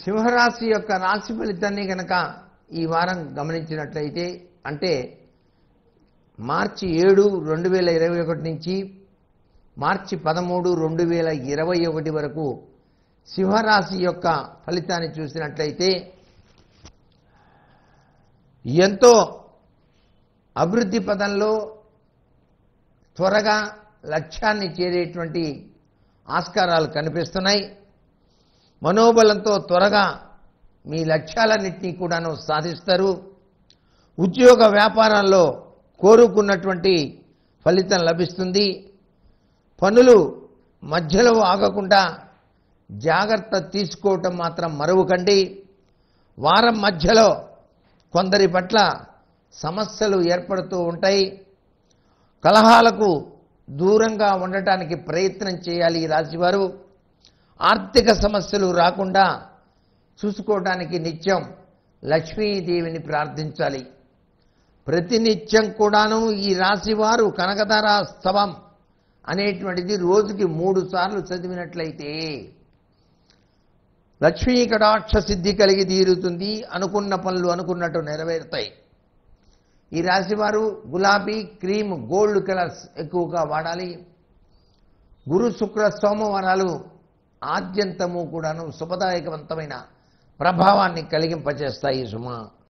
సింహరాశి యొక్క రాశి ఫలితాన్ని కనుక ఈ వారం గమనించినట్లయితే అంటే మార్చి ఏడు రెండు వేల ఇరవై ఒకటి నుంచి మార్చి పదమూడు రెండు వేల ఇరవై ఒకటి వరకు సింహరాశి యొక్క ఫలితాన్ని చూసినట్లయితే ఎంతో అభివృద్ధి పదంలో త్వరగా లక్ష్యాన్ని చేరేటువంటి ఆస్కారాలు కనిపిస్తున్నాయి మనోబలంతో త్వరగా మీ లక్ష్యాలన్నింటినీ కూడాను సాధిస్తారు ఉద్యోగ వ్యాపారాల్లో కోరుకున్నటువంటి ఫలితం లభిస్తుంది పనులు మధ్యలో ఆగకుండా జాగ్రత్త తీసుకోవటం మాత్రం మరువకండి వారం మధ్యలో కొందరి పట్ల సమస్యలు ఏర్పడుతూ ఉంటాయి కలహాలకు దూరంగా ఉండటానికి ప్రయత్నం చేయాలి ఈ రాశివారు ఆర్థిక సమస్యలు రాకుండా చూసుకోవడానికి నిత్యం లక్ష్మీదేవిని ప్రార్థించాలి ప్రతినిత్యం కూడాను ఈ రాశివారు కనకధార స్తవం అనేటువంటిది రోజుకి మూడు సార్లు చదివినట్లయితే లక్ష్మీ కటాక్ష సిద్ధి కలిగి తీరుతుంది అనుకున్న పనులు అనుకున్నట్టు నెరవేరుతాయి ఈ రాశివారు గులాబీ క్రీమ్ గోల్డ్ కలర్స్ ఎక్కువగా వాడాలి గురు శుక్ర సోమవారాలు ఆద్యంతము కూడాను శుభదాయకవంతమైన ప్రభావాన్ని కలిగింపచేస్తాయి సుమా